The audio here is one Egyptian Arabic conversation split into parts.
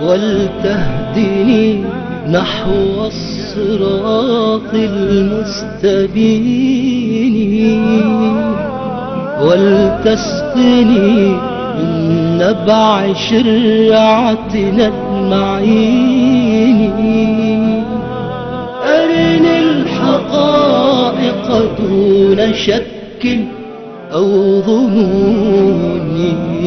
ولتهدني نحو الصراط المستبين ولتسقني من نبع شرعتنا المعين أرني الحقائق دون شك أو ظنون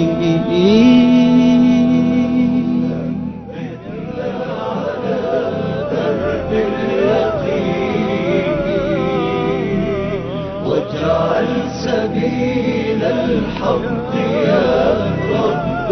واجعل سبيل الحق يا رب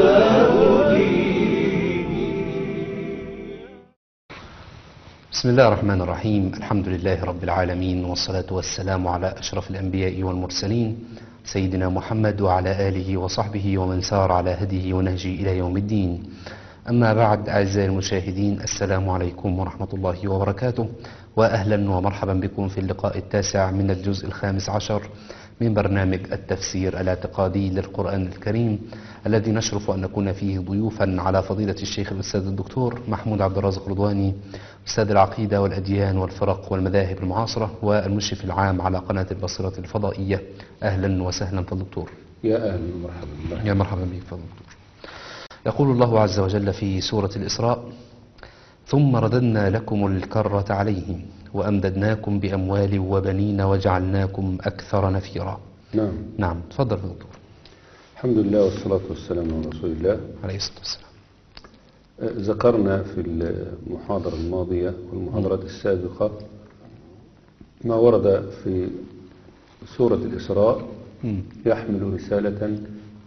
بسم الله الرحمن الرحيم الحمد لله رب العالمين والصلاة والسلام على أشرف الأنبياء والمرسلين سيدنا محمد وعلى آله وصحبه ومن سار على هديه ونهجه إلى يوم الدين أما بعد أعزائي المشاهدين السلام عليكم ورحمة الله وبركاته وأهلا ومرحبا بكم في اللقاء التاسع من الجزء الخامس عشر من برنامج التفسير الاعتقادي للقرآن الكريم الذي نشرف أن نكون فيه ضيوفا على فضيلة الشيخ الأستاذ الدكتور محمود عبد الرازق رضواني أستاذ العقيدة والأديان والفرق والمذاهب المعاصرة والمشرف العام على قناة البصيرة الفضائية أهلا وسهلا فالدكتور يا أهلا ومرحبا بالله يا مرحبا بك فالدكتور يقول الله عز وجل في سورة الإسراء ثم رددنا لكم الكرة عليهم وأمددناكم بأموال وبنين وجعلناكم أكثر نفيرا نعم نعم تفضل يا دكتور الحمد لله والصلاة والسلام على رسول الله عليه الصلاة والسلام أه، ذكرنا في المحاضرة الماضية والمحاضرات السابقة ما ورد في سورة الإسراء مم. يحمل رسالة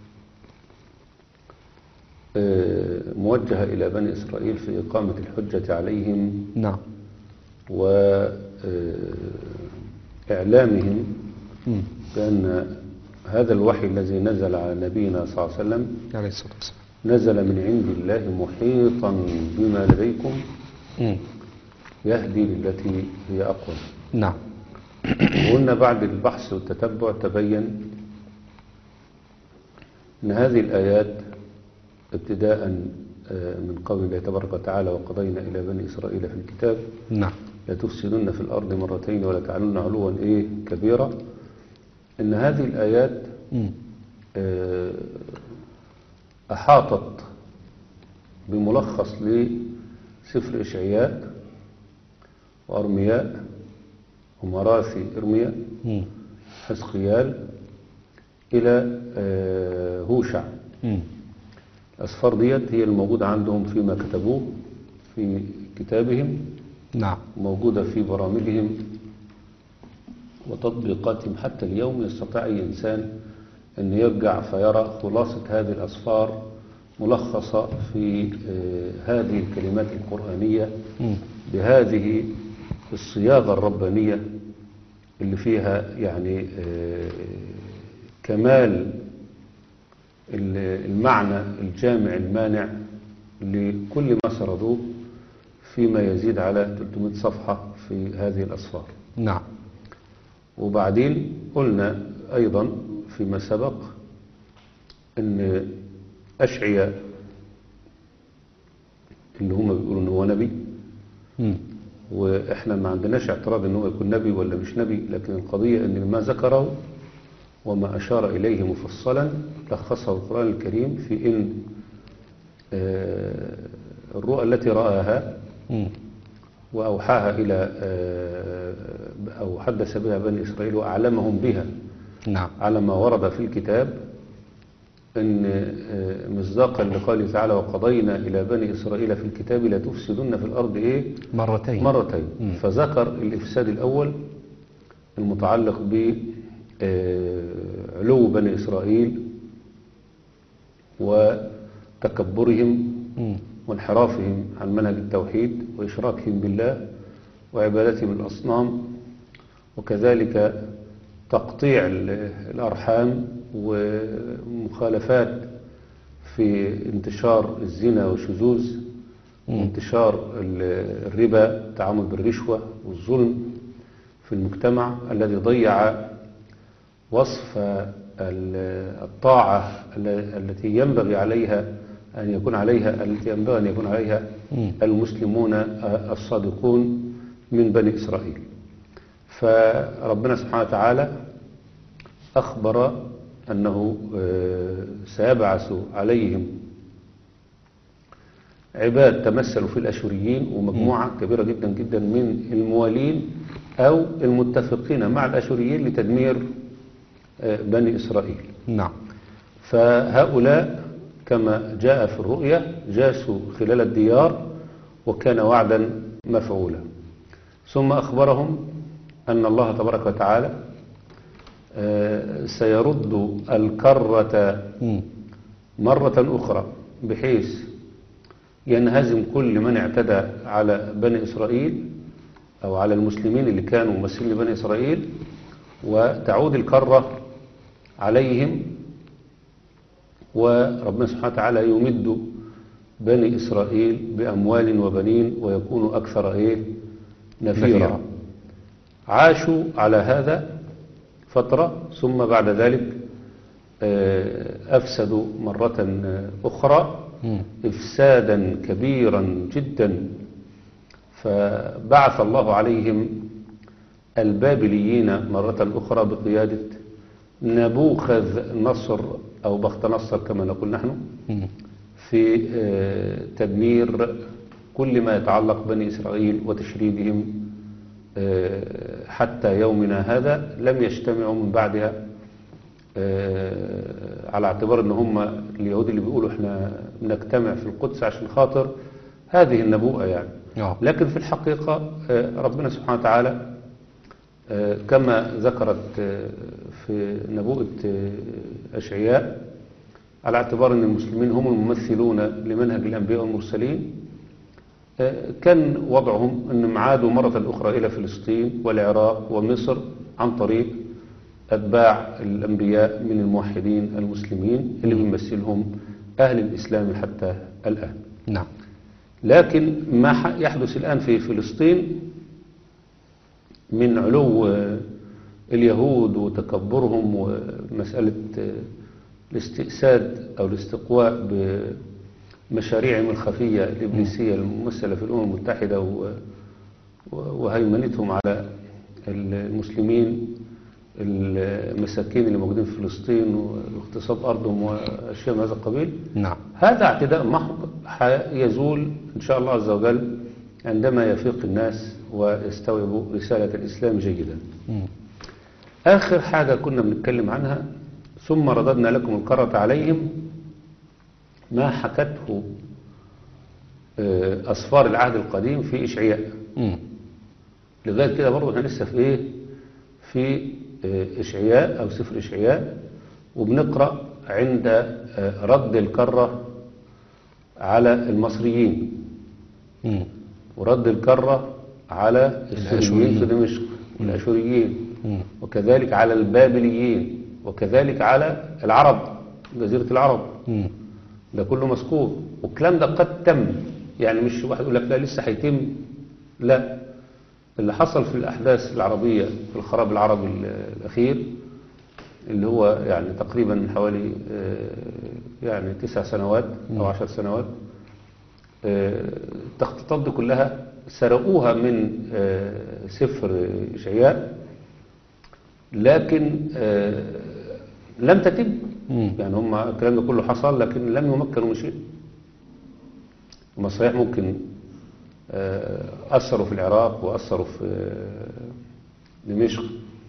أه، موجهة إلى بني إسرائيل في إقامة الحجة عليهم نعم وإعلامهم مم. بأن هذا الوحي الذي نزل على نبينا صلى الله عليه وسلم عليه الصلاة والسلام نزل من عند الله محيطا بما لديكم مم. يهدي للتي هي أقوى نعم وقلنا بعد البحث والتتبع تبين أن هذه الآيات ابتداء آه، من قول الله تبارك وتعالى وقضينا إلى بني إسرائيل في الكتاب نعم لتفسدن في الأرض مرتين ولا تعلن علوا إيه كبيرا إن هذه الآيات مم. آه، أحاطت بملخص لسفر إشعياء وأرمياء ومراثي إرمياء مم. حزقيال إلى آه، هوشع مم. الأسفار ديت هي الموجودة عندهم فيما كتبوه في كتابهم نعم موجودة في برامجهم وتطبيقاتهم حتى اليوم يستطيع أي إنسان أن يرجع فيرى خلاصة هذه الأسفار ملخصة في آه، هذه الكلمات القرآنية مم. بهذه الصياغة الربانية اللي فيها يعني آه، كمال ال- المعنى الجامع المانع لكل ما سردوه فيما يزيد على 300 صفحة في هذه الأسفار نعم وبعدين قلنا أيضا فيما سبق أن أشعياء اللي هم بيقولوا أنه هو نبي مم. وإحنا ما عندناش اعتراض أنه يكون نبي ولا مش نبي لكن القضية أن ما ذكره وما أشار إليه مفصلا لخصه القرآن الكريم في أن آه، الرؤى التي رآها مم. وأوحاها إلى آه، أو حدث بها بني إسرائيل وأعلمهم بها نعم على ما ورد في الكتاب أن آه، مصداقا لقوله تعالى وقضينا إلى بني إسرائيل في الكتاب لتفسدن في الأرض إيه مرتين مرتين مم. فذكر الإفساد الأول المتعلق بعلو بني إسرائيل وتكبرهم مم. وانحرافهم عن منهج التوحيد وإشراكهم بالله وعبادتهم الأصنام وكذلك تقطيع ال- الأرحام ومخالفات في انتشار الزنا والشذوذ وانتشار ال- الربا التعامل بالرشوة والظلم في المجتمع الذي ضيع وصف ال- الطاعة ال- التي ينبغي عليها أن يكون عليها التي ينبغي أن يكون عليها مم. المسلمون آه، الصادقون من بني إسرائيل فربنا سبحانه وتعالى أخبر أنه آه، سيبعث عليهم عباد تمثلوا في الأشوريين ومجموعة كبيرة جدا جدا من الموالين أو المتفقين مع الأشوريين لتدمير آه، بني إسرائيل نعم فهؤلاء كما جاء في الرؤيا جاسوا خلال الديار وكان وعدا مفعولا ثم أخبرهم أن الله تبارك وتعالى آه، سيرد الكرة مم. مرة أخرى بحيث ينهزم كل من اعتدى على بني إسرائيل أو على المسلمين اللي كانوا ممثلين لبني إسرائيل وتعود الكرة عليهم وربنا سبحانه وتعالى يمد بني إسرائيل بأموال وبنين ويكونوا أكثر إيه نفيرا نفيرا. عاشوا على هذا فترة ثم بعد ذلك آه، أفسدوا مرة آه، أخرى مم. إفسادا كبيرا جدا فبعث الله عليهم البابليين مرة أخرى بقيادة نبوخذ نصر أو بخت نصر كما نقول نحن مم. في آه، تدمير كل ما يتعلق بني إسرائيل وتشريدهم آه، حتى يومنا هذا لم يجتمعوا من بعدها آه، على اعتبار ان هم اليهود اللي بيقولوا احنا بنجتمع في القدس عشان خاطر هذه النبوءة يعني آه. لكن في الحقيقة آه، ربنا سبحانه وتعالى آه، كما ذكرت آه، في نبوءة آه، أشعياء على اعتبار أن المسلمين هم الممثلون لمنهج الأنبياء والمرسلين آه، كان وضعهم أنهم عادوا مرة أخرى إلى فلسطين والعراق ومصر عن طريق أتباع الأنبياء من الموحدين المسلمين اللي بيمثلهم أهل الإسلام حتى الآن نعم لكن ما ح- يحدث الآن في فلسطين من علو آه، اليهود وتكبرهم ومسألة آه، الاستئساد أو الاستقواء بمشاريعهم الخفية الإبليسية الممثلة في الأمم المتحدة و- و- وهيمنتهم على المسلمين المساكين اللي موجودين في فلسطين واغتصاب أرضهم وأشياء من هذا القبيل نعم هذا اعتداء محض يزول إن شاء الله عز وجل عندما يفيق الناس ويستوعبوا رسالة الإسلام جيدا مم. آخر حاجة كنا بنتكلم عنها ثم رددنا لكم الكرة عليهم ما حكته آه، أسفار العهد القديم في إشعياء مم. لغاية كده برضه احنا لسه في إيه في آه، إشعياء أو سفر إشعياء وبنقرأ عند آه، رد الكرة على المصريين مم. ورد الكرة على السوريين الأشوريين. في دمشق والأشوريين مم. وكذلك على البابليين وكذلك على العرب جزيرة العرب مم. ده كله مذكور والكلام ده قد تم يعني مش واحد يقول لك لا لسه هيتم لا اللي حصل في الأحداث العربية في الخراب العربي ال- الأخير اللي هو يعني تقريبا من حوالي آه، يعني تسع سنوات أو عشر سنوات آه، التخطيطات دي كلها سرقوها من آه، سفر إشعياء لكن آه، لم تتم مم. يعني هم الكلام ده كله حصل لكن لم يمكنوا من شيء هم صحيح ممكن آه، أثروا في العراق وأثروا في آه، دمشق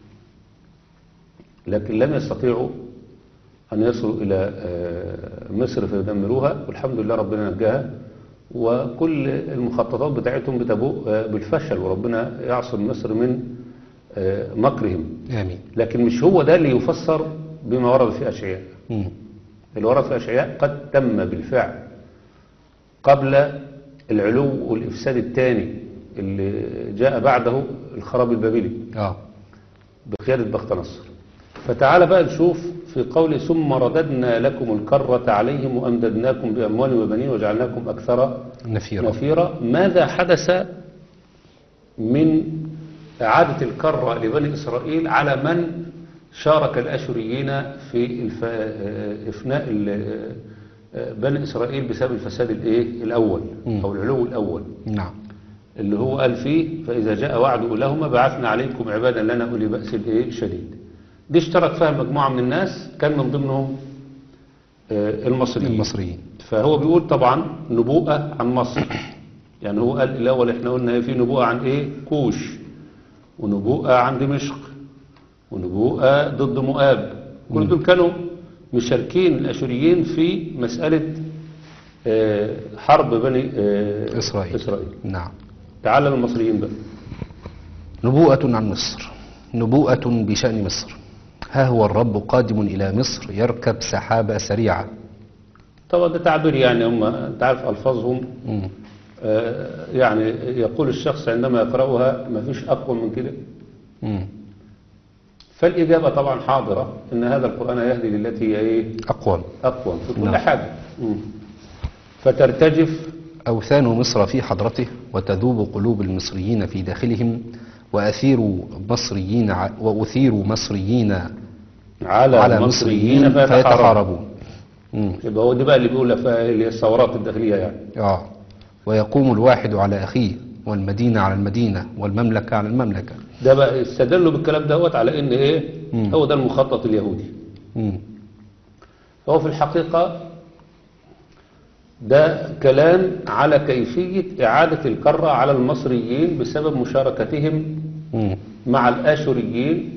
لكن لم يستطيعوا أن يصلوا إلى آه، مصر فيدمروها والحمد لله ربنا نجاها وكل المخططات بتاعتهم بتبوء آه، بالفشل وربنا يعصم مصر من آه، مكرهم آمين لكن مش هو ده اللي يفسر بما ورد في أشعياء مم. اللي ورد في أشعياء قد تم بالفعل قبل العلو والإفساد الثاني اللي جاء بعده الخراب البابلي آه بقيادة بخت نصر فتعال بقى نشوف في قول ثم رددنا لكم الكرة عليهم وأمددناكم بأموال وبنين وجعلناكم أكثر نفيرا نفيرا ماذا حدث من إعادة الكرة لبني إسرائيل على من شارك الأشوريين في الف- إفناء ال- آه، بني إسرائيل بسبب الفساد الإيه الأول مم. أو العلو الأول نعم اللي هو قال فيه فإذا جاء وعد أولاهما بعثنا عليكم عبادا لنا أولي بأس إيه شديد دي اشترك فيها مجموعة من الناس كان من ضمنهم آه، المصريين المصريين فهو بيقول طبعا نبوءة عن مصر يعني هو قال الأول احنا قلنا إيه؟ في نبوءة عن إيه كوش ونبوءة عن دمشق ونبوءة ضد مؤاب كل دول كانوا مشاركين الأشوريين في مسألة آه، حرب بني آه، إسرائيل إسرائيل نعم تعال المصريين بقى نبوءة عن مصر نبوءة بشأن مصر ها هو الرب قادم إلى مصر يركب سحابة سريعة طبعا ده تعبير يعني هم انت عارف ألفاظهم مم. آه، يعني يقول الشخص عندما يقرأها ما فيش أقوى من كده مم. فالإجابة طبعا حاضرة إن هذا القرآن يهدي للتي هي إيه أقوال أقوى في كل نعم. حاجة مم. فترتجف أوثان مصر في حضرته وتذوب قلوب المصريين في داخلهم وأثير مصريين ع- وأثير مصريين على, على مصريين مصريين فيتحاربون فيتحاربون مم. يبقى هو دي بقى اللي بيقولها فيها اللي هي الثورات الداخلية يعني آه ويقوم الواحد على أخيه والمدينة على المدينة والمملكة على المملكة ده بقى استدلوا بالكلام دوت على إن إيه مم. هو ده المخطط اليهودي مم. هو في الحقيقة ده كلام على كيفية إعادة الكرة على المصريين بسبب مشاركتهم مم. مع الآشوريين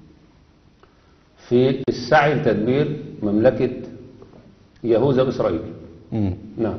في السعي لتدمير مملكة يهوذا وإسرائيل مم. نعم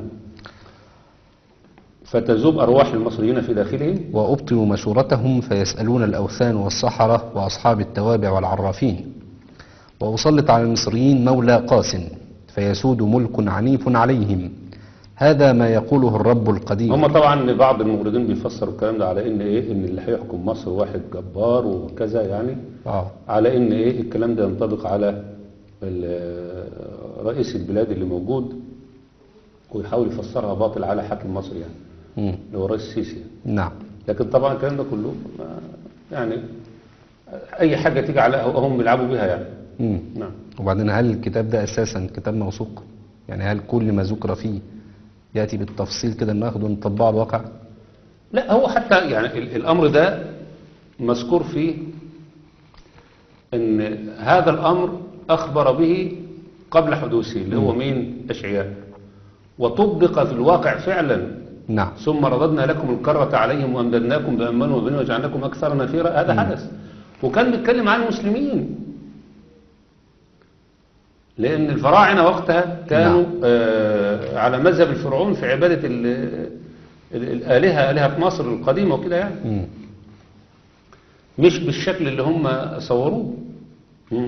فتذوب أرواح المصريين في داخلهم وأبطلوا مشورتهم فيسألون الأوثان والسحرة وأصحاب التوابع والعرافين وأسلط على المصريين مولى قاس فيسود ملك عنيف عليهم هذا ما يقوله الرب القدير هم طبعا بعض المغرضين بيفسروا الكلام ده على ان ايه ان اللي هيحكم مصر واحد جبار وكذا يعني آه. على ان ايه الكلام ده ينطبق على ال- رئيس البلاد اللي موجود ويحاول يفسرها باطل على حاكم مصر يعني مم. اللي هو الرئيس السيسي يعني. نعم لكن طبعا الكلام ده كله ما- يعني اي حاجه تيجي على هم بيلعبوا بيها يعني مم. نعم وبعدين هل الكتاب ده أساسا كتاب موثوق يعني هل كل ما ذكر فيه يأتي بالتفصيل كده ناخده ونطبقه على الواقع لا هو حتى يعني ال- الامر ده مذكور فيه ان هذا الامر اخبر به قبل حدوثه اللي هو مين اشعياء وطبق في الواقع فعلا نعم ثم رددنا لكم الكرة عليهم وامددناكم باموال وبنين وجعلناكم اكثر نفيرا هذا حدث وكان بيتكلم عن المسلمين لان الفراعنه وقتها كانوا نعم. آه على مذهب الفرعون في عباده ال ال الالهه الهه مصر القديمه وكده يعني مم. مش بالشكل اللي هم صوروه مم.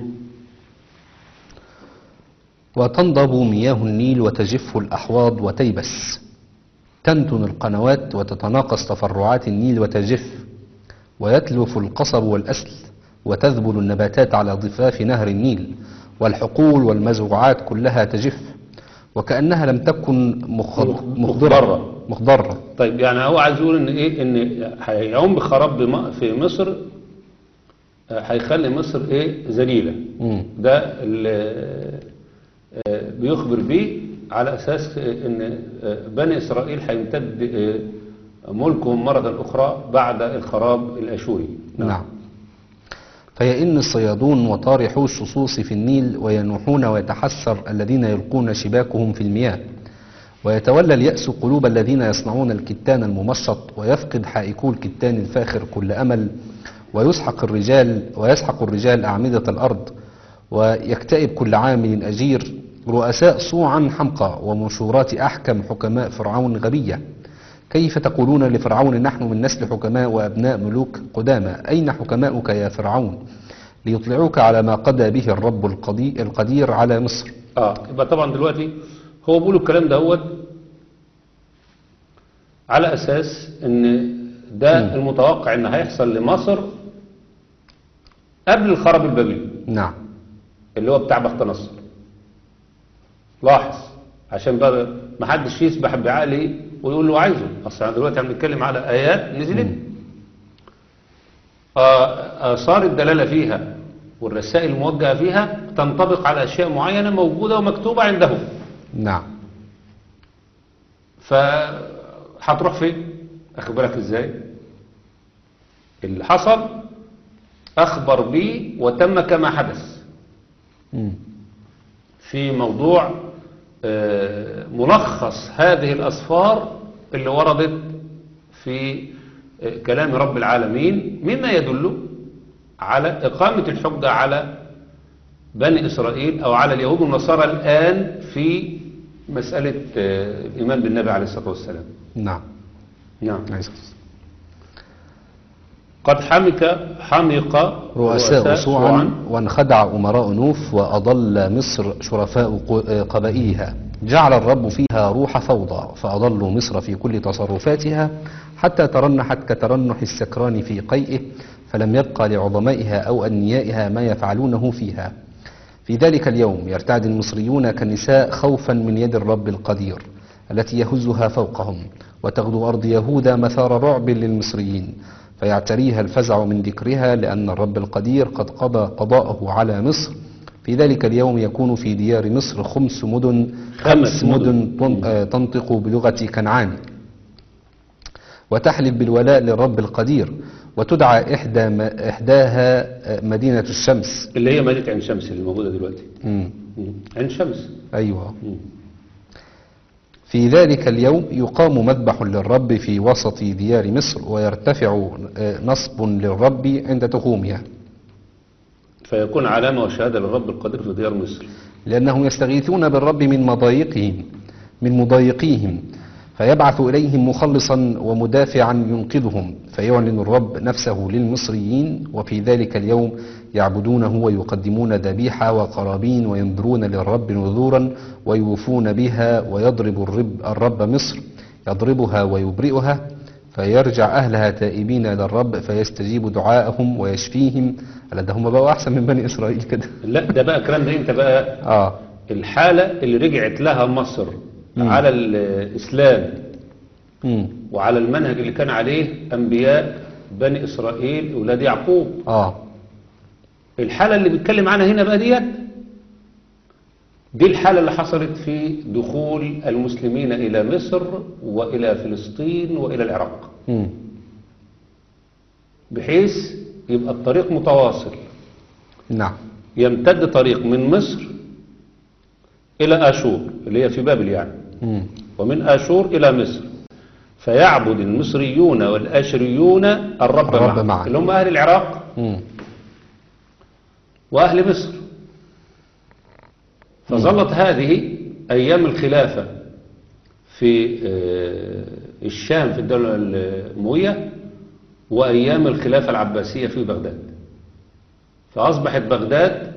وتنضب مياه النيل وتجف الأحواض وتيبس تنتن القنوات وتتناقص تفرعات النيل وتجف ويتلف القصب والأسل وتذبل النباتات على ضفاف نهر النيل والحقول والمزروعات كلها تجف وكأنها لم تكن مخض- مخضرة مخضرة. مخضرة طيب يعني هو عايز يقول ان ايه ان هيعوم بخراب بم- في مصر آه، هيخلي مصر ايه ذليله مم. ده اللي آه، بيخبر بيه على اساس آه، ان آه، بني اسرائيل هيمتد آه، ملكهم مرة اخرى بعد الخراب الاشوري نعم فيئن الصيادون وطارحو الصصوص في النيل وينوحون ويتحسر الذين يلقون شباكهم في المياه ويتولى اليأس قلوب الذين يصنعون الكتان الممشط ويفقد حائكو الكتان الفاخر كل أمل ويسحق الرجال ويسحق الرجال أعمدة الأرض ويكتئب كل عامل أجير رؤساء صوعا حمقى ومشورات أحكم حكماء فرعون غبية كيف تقولون لفرعون نحن من نسل حكماء وأبناء ملوك قدامى أين حكماؤك يا فرعون ليطلعوك على ما قضى به الرب القدي- القدير على مصر اه يبقى طبعا دلوقتي هو بيقول الكلام دوت على اساس ان ده المتوقع ان هيحصل لمصر قبل الخراب البابلي نعم اللي هو بتاع بخت نصر لاحظ عشان بقى ما حدش يسبح بعقله ويقول له عايزه اصل احنا دلوقتي عم نتكلم على ايات نزلت آه، اثار الدلاله فيها والرسائل الموجهه فيها تنطبق على اشياء معينه موجوده ومكتوبه عندهم نعم فهتروح فين اخد بالك ازاي اللي حصل اخبر به وتم كما حدث مم. في موضوع آه، ملخص هذه الأسفار اللي وردت في آه، كلام رب العالمين مما يدل على إقامة الحجة على بني إسرائيل أو على اليهود والنصارى الآن في مسألة آه، الإيمان بالنبي عليه الصلاة والسلام نعم نعم عايز قد حمك حمق رؤساء صوعا وانخدع أمراء نوف وأضل مصر شرفاء ق- قبائلها جعل الرب فيها روح فوضى فأضلوا مصر في كل تصرفاتها حتى ترنحت كترنح السكران في قيئه فلم يبقى لعظمائها أو أنيائها ما يفعلونه فيها في ذلك اليوم يرتعد المصريون كالنساء خوفا من يد الرب القدير التي يهزها فوقهم وتغدو أرض يهوذا مثار رعب للمصريين فيعتريها الفزع من ذكرها لأن الرب القدير قد قضى قضاءه على مصر في ذلك اليوم يكون في ديار مصر خمس مدن خمس خمس مدن تن- آه، تنطق بلغة كنعان وتحلف بالولاء للرب القدير وتدعى إحدى م- إحداها آه، مدينة الشمس اللي هي مدينة عين شمس اللي موجودة دلوقتي مم. مم. عين شمس أيوة مم. في ذلك اليوم يقام مذبح للرب في وسط ديار مصر ويرتفع آه، نصب للرب عند تخومها فيكون علامة وشهادة للرب القدير في ديار مصر لأنهم يستغيثون بالرب من مضايقهم من مضايقيهم فيبعث إليهم مخلصا ومدافعا ينقذهم فيعلن الرب نفسه للمصريين وفي ذلك اليوم يعبدونه ويقدمون ذبيحة وقرابين وينذرون للرب نذورا ويوفون بها ويضرب الرب, الرب مصر يضربها ويبرئها فيرجع أهلها تائبين إلى الرب فيستجيب دعاءهم ويشفيهم ألا ده هم بقوا أحسن من بني إسرائيل كده لا ده بقى الكلام ده امتى بقى آه الحالة اللي رجعت لها مصر على الإسلام مم. وعلى المنهج اللي كان عليه أنبياء بني إسرائيل أولاد يعقوب آه الحالة اللي بيتكلم عنها هنا بقى ديت دي الحالة اللي حصلت في دخول المسلمين إلى مصر وإلى فلسطين وإلى العراق مم. بحيث يبقى الطريق متواصل نعم يمتد طريق من مصر إلى آشور اللي هي في بابل يعني مم. ومن آشور إلى مصر فيعبد المصريون والآشريون الرب, الرب معا. معا. اللي هم أهل العراق مم. وأهل مصر فظلت هذه أيام الخلافة في آه، الشام في الدولة الأموية وأيام الخلافة العباسية في بغداد فأصبحت بغداد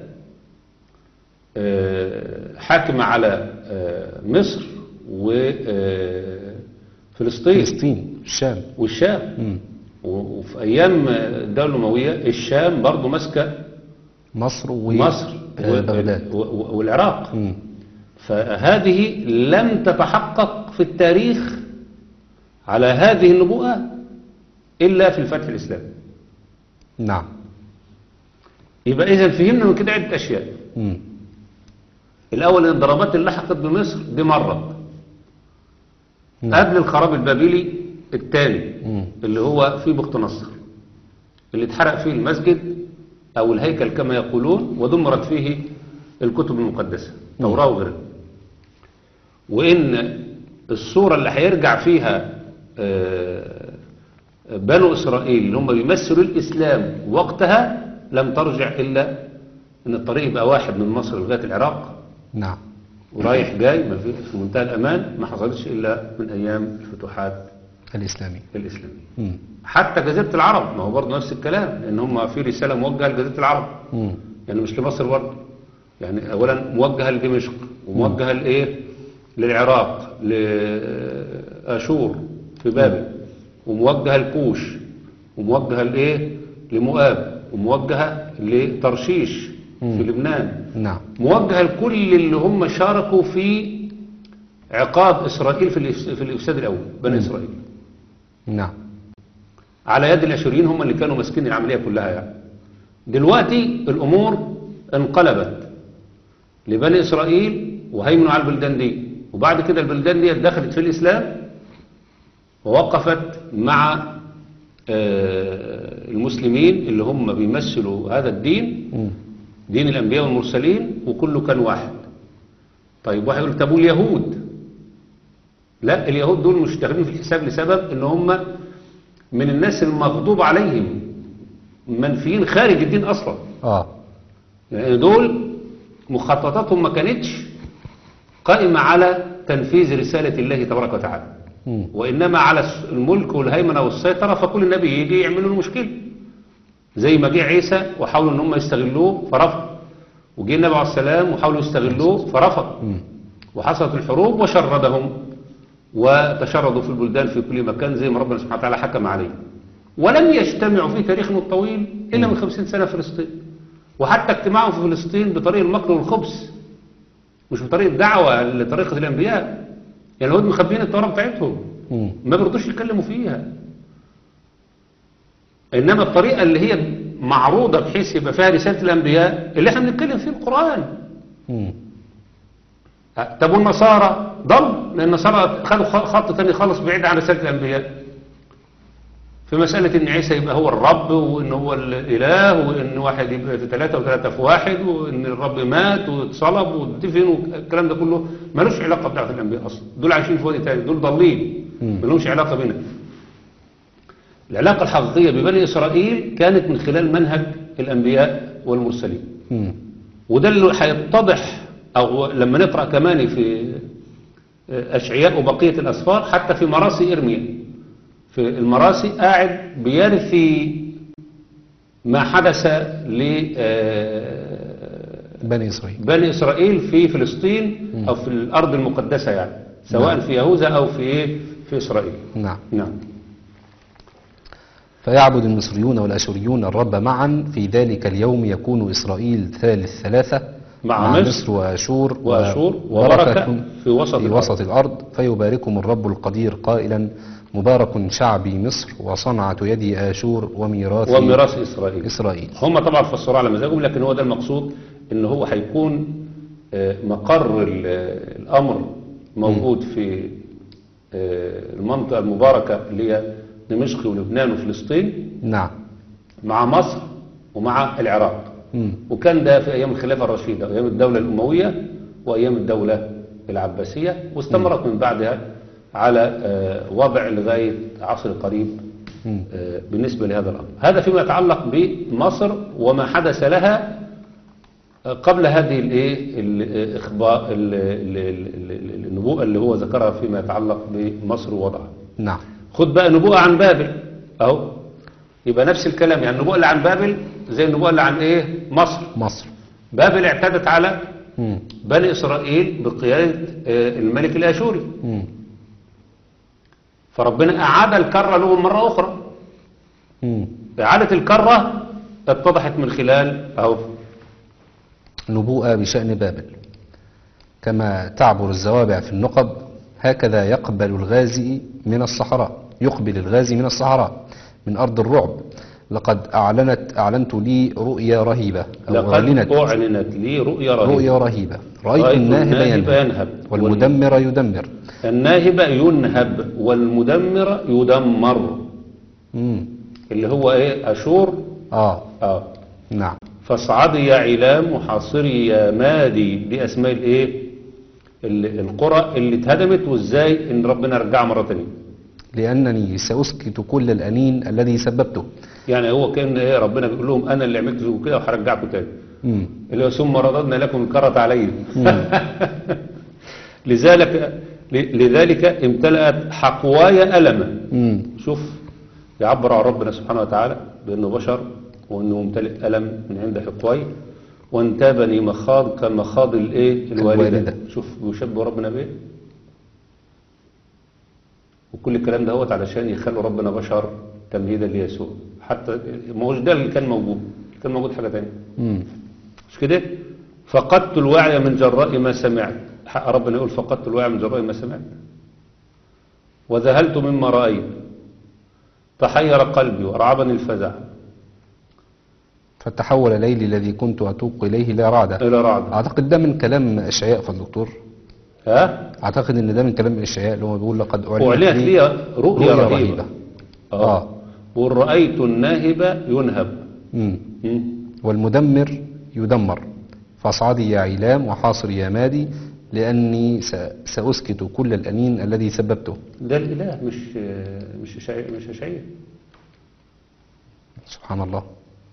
آه، حاكمة على آه، مصر وفلسطين فلسطين الشام والشام مم. و- وفي أيام الدولة الأموية الشام برضو ماسكة مصر و مصر آه، و- بغداد و- و- والعراق مم. فهذه لم تتحقق في التاريخ على هذه النبوءة إلا في الفتح الإسلامي نعم يبقى إذا فهمنا من كده عدة أشياء مم. الأول إن الضربات اللي لحقت بمصر دي مرة نعم. قبل الخراب البابلي الثاني مم. اللي هو في بخت نصر اللي اتحرق فيه المسجد أو الهيكل كما يقولون ودمرت فيه الكتب المقدسة توراة وغيرها وإن الصورة اللي هيرجع فيها آه، بنو إسرائيل اللي هم بيمثلوا الإسلام وقتها لم ترجع إلا إن الطريق يبقى واحد من مصر لغاية العراق نعم ورايح جاي ما في في منتهى الأمان ما حصلتش إلا من أيام الفتوحات الإسلامي الإسلامية مم. حتى جزيرة العرب ما هو برضه نفس الكلام لأن هم في رسالة موجهة لجزيرة العرب مم. يعني مش لمصر برضه يعني أولا موجهة لدمشق وموجهة لإيه للعراق لآشور في بابل وموجهة لكوش وموجهة لإيه لمؤاب وموجهة لترشيش في لبنان نعم موجهة لكل اللي هم شاركوا في عقاب إسرائيل في الإفس- في الإفساد الأول بني إسرائيل نعم على يد الأشوريين هم اللي كانوا ماسكين العملية كلها يعني دلوقتي الأمور انقلبت لبني إسرائيل وهيمنوا على البلدان دي وبعد كده البلدان دي دخلت في الإسلام ووقفت مع آه، المسلمين اللي هم بيمثلوا هذا الدين مم. دين الأنبياء والمرسلين وكله كان واحد طيب واحد يقول طب واليهود لا اليهود دول مش داخلين في الحساب لسبب ان هم من الناس المغضوب عليهم منفيين خارج الدين اصلا اه يعني دول مخططاتهم ما كانتش قائمة على تنفيذ رسالة الله تبارك وتعالى مم. وإنما على الس- الملك والهيمنة والسيطرة فكل نبي يجي يعملوا له مشكلة زي ما جه عيسى وحاولوا ان هم يستغلوه فرفض وجه النبي عليه السلام وحاولوا يستغلوه فرفض مم. وحصلت الحروب وشردهم وتشردوا في البلدان في كل مكان زي ما ربنا سبحانه وتعالى حكم عليه ولم يجتمعوا في تاريخهم الطويل إلا من خمسين سنة في فلسطين وحتى اجتماعهم في فلسطين بطريق المكر والخبز مش بطريق الدعوة لطريقة الأنبياء يعني اليهود مخبيين التوراة بتاعتهم مم. ما بيرضوش يتكلموا فيها إنما الطريقة اللي هي معروضة بحيث يبقى فيها رسالة الأنبياء اللي احنا بنتكلم فيه القرآن مم. طب والنصارى ضل لان النصارى خدوا خ- خط تاني خالص بعيد عن رسالة الأنبياء في مسألة إن عيسى يبقى هو الرب وإن هو الإله وإن واحد يبقى في ثلاثة وثلاثة في واحد وإن الرب مات واتصلب ودفن والكلام ده كله ملوش علاقة بتاعة الأنبياء أصلا دول عايشين في وادي تاني دول ضالين مم. ملهمش علاقة بينا العلاقة الحقيقية ببني إسرائيل كانت من خلال منهج الأنبياء والمرسلين مم. وده اللي هيتضح أو لما نقرأ كمان في أشعياء وبقية الأسفار حتى في مراسي إرميا في المراسي قاعد بيرثي ما حدث لبني بني إسرائيل إسرائيل في فلسطين أو في الأرض المقدسة يعني سواء نعم. في يهوذا أو في إيه؟ في إسرائيل نعم نعم فيعبد المصريون والأشوريون الرب معا في ذلك اليوم يكون إسرائيل ثالث ثلاثة مع مصر مصر وأشور وأشور وبركة وبركة في وسط في الأرض. وسط الأرض فيباركهم الرب القدير قائلا مبارك شعبي مصر وصنعة يدي آشور وميراث وميراث إسرائيل إسرائيل هم طبعا فسروا على مزاجهم لكن هو ده المقصود ان هو هيكون آه، مقر ال- الامر موجود في آه، المنطقه المباركه اللي هي دمشق ولبنان وفلسطين نعم مع مصر ومع العراق مم. وكان ده في ايام الخلافه الرشيده وايام الدوله الامويه وايام الدوله العباسيه واستمرت من بعدها على آه، وضع لغايه عصر قريب مم. آه، بالنسبة لهذا الأمر هذا فيما يتعلق بمصر وما حدث لها آه، قبل هذه الايه الاخبار ال- ال- ال- ال- النبوءة اللي هو ذكرها فيما يتعلق بمصر ووضعها نعم خد بقى نبوءة عن بابل اهو يبقى نفس الكلام يعني النبوءة اللي عن بابل زي النبوءة اللي عن ايه مصر مصر بابل اعتدت على مم. بني اسرائيل بقيادة آه، الملك الاشوري مم. فربنا اعاد الكرة لهم مرة اخرى مم. إعادة الكرة اتضحت من خلال أهو نبوءة بشأن بابل كما تعبر الزوابع في النقب هكذا يقبل الغازي من الصحراء يقبل الغازي من الصحراء من أرض الرعب لقد أعلنت أعلنت لي رؤيا رهيبة أو لقد أعلنت أعلنت لي رؤيا رهيبة رؤيا رهيبة رأيت رأيت الناهب الناهب ينهب ينهب والمدمر يدمر الناهب ينهب والمدمر يدمر مم. اللي هو إيه أشور آه آه نعم فاصعدي يا علام وحاصري يا مادي دي أسماء الإيه ال- القرى اللي اتهدمت وإزاي إن ربنا رجعها مرة تانية لأنني سأسكت كل الأنين الذي سببته يعني هو كان إيه ربنا بيقول لهم أنا اللي عملت فيكم كده وهرجعكم تاني مم. اللي هو ثم رددنا لكم الكرة عليهم لذلك لذلك امتلأت حقواي ألما مم. شوف يعبر عن ربنا سبحانه وتعالى بأنه بشر وأنه ممتلئ ألم من عند حقواي وانتابني مخاض كمخاض الايه الوالدة الوالدة. شوف بيشبه ربنا بايه وكل الكلام ده هوت علشان يخلوا ربنا بشر تمهيدا ليسوع حتى ما هوش ده اللي كان موجود كان موجود حاجة تانية مم. مش كده فقدت الوعي من جراء ما سمعت حق ربنا يقول فقدت الوعي من جراء ما سمعت وذهلت مما رأيت تحير قلبي وأرعبني الفزع فتحول ليلي الذي كنت أتوق إليه إلى رعدة إلى رعد أعتقد ده من كلام أشعياء فالدكتور ها اعتقد ان ده من كلام الاشعياء اللي هو بيقول لقد اعلنت أعلنت لي لي رؤيا رهيبة آه. اه قل رأيت الناهب ينهب مم. مم. والمدمر يدمر فاصعدي يا عيلام وحاصر يا مادي لاني س- ساسكت كل الانين الذي سببته ده الإله مش مش شيء مش شيء سبحان الله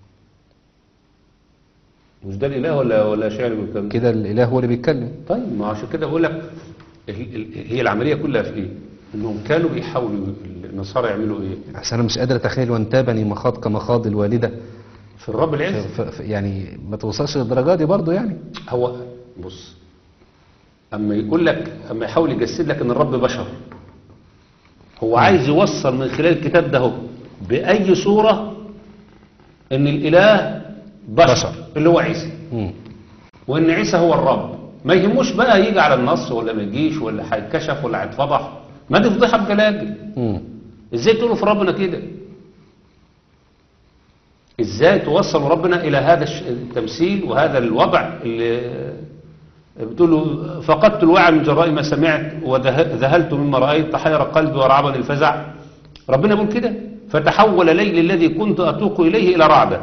مش ده الإله ولا ولا شعر بالكلام كده الاله هو اللي بيتكلم طيب ما عشان كده بقول لك ال- ال- هي العملية كلها في إيه؟ إنهم كانوا بيحاولوا النصارى يعملوا إيه؟ بس انا مش قادر اتخيل وانتابني مخاض كمخاض الوالده في الرب ف- العز ف- ف- يعني ما توصلش للدرجه دي برضه يعني هو بص اما يقول لك اما يحاول يجسد لك ان الرب بشر هو عايز يوصل من خلال الكتاب ده هو باي صوره ان الاله بشر, بشر. اللي هو عيسى مم. وان عيسى هو الرب ما يهموش بقى يجي على النص ولا ما يجيش ولا هيتكشف ولا هيتفضح ما دي فضيحه بجلاجل مم. ازاي تقولوا في ربنا كده ازاي توصل ربنا الى هذا الش- التمثيل وهذا الوضع اللي بتقول له فقدت الوعي من جراء ما سمعت وذهلت مما رايت تحير قلبي ورعبني الفزع ربنا يقول كده فتحول ليلي الذي كنت اتوق اليه الى رعده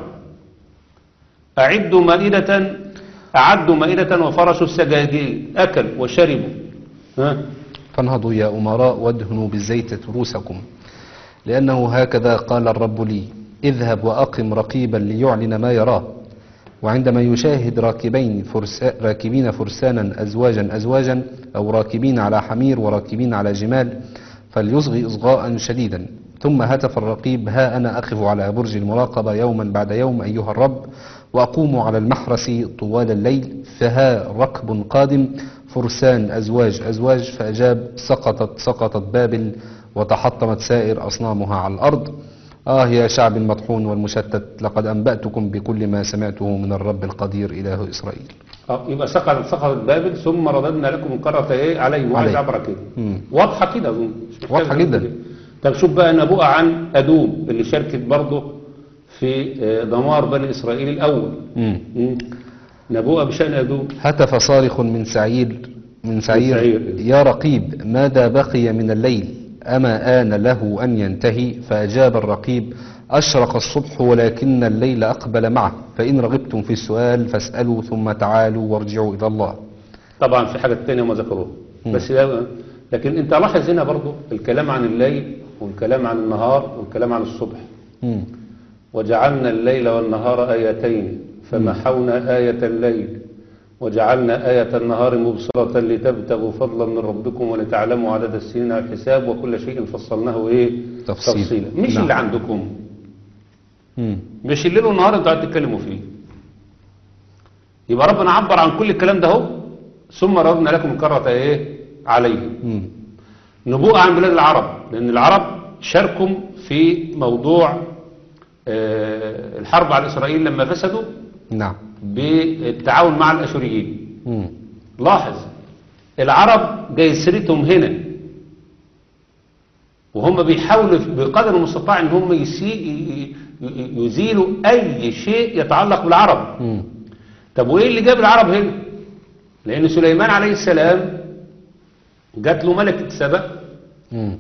اعدوا مائده اعدوا مائده وفرشوا السجاجيل اكل وشربوا ها فانهضوا يا أمراء وادهنوا بالزيت تروسكم لأنه هكذا قال الرب لي اذهب وأقم رقيبا ليعلن ما يراه وعندما يشاهد راكبين فرسا راكبين فرسانا أزواجا أزواجا أو راكبين على حمير وراكبين على جمال فليصغي إصغاء شديدا ثم هتف الرقيب ها أنا أقف على برج المراقبة يوما بعد يوم أيها الرب وأقوم على المحرس طوال الليل فها ركب قادم فرسان أزواج أزواج فأجاب سقطت سقطت بابل وتحطمت سائر أصنامها على الأرض آه يا شعب المطحون والمشتت لقد أنبأتكم بكل ما سمعته من الرب القدير إله إسرائيل اه يبقى سقطت سقطت بابل ثم رددنا لكم الكرة ايه عليهم وعايز عليه. عبرة كده مم. واضحة كده اظن مش محتاج واضحة أقول جدا. كده. طب شوف بقى نبوءة عن أدوم اللي شاركت برضه في آه، دمار بني إسرائيل الأول مم. مم. نبوءة بشأن أدوم هتف صارخ من سعير من سعير سعير. يا رقيب ماذا بقي من الليل أما آن له أن ينتهي فأجاب الرقيب أشرق الصبح ولكن الليل أقبل معه فإن رغبتم في السؤال فاسألوا ثم تعالوا وارجعوا إلى الله طبعا في حاجة تانية ما ذكروها بس ده لكن انت لاحظ هنا برضه الكلام عن الليل والكلام عن النهار والكلام عن الصبح مم. وجعلنا الليل والنهار آيتين فمحونا آية الليل وجعلنا آية النهار مبصرة لتبتغوا فضلا من ربكم ولتعلموا عدد السنين والحساب وكل شيء فصلناه ايه تفصيل. تفصيلا مش نعم. اللي عندكم مم. مش الليل والنهار انتوا قاعدين تتكلموا فيه يبقى ربنا عبر عن كل الكلام ده اهو ثم ردنا لكم الكرة ايه عليه مم. نبوءة عن بلاد العرب لأن العرب شاركوا في موضوع آه، الحرب على إسرائيل لما فسدوا نعم بالتعاون مع الأشوريين مم. لاحظ العرب جاي سيرتهم هنا وهم بيحاولوا بقدر المستطاع ان هم يسي- ي- ي- يزيلوا اي شيء يتعلق بالعرب مم. طب وايه اللي جاب العرب هنا لان سليمان عليه السلام جات له ملكة سبأ مم.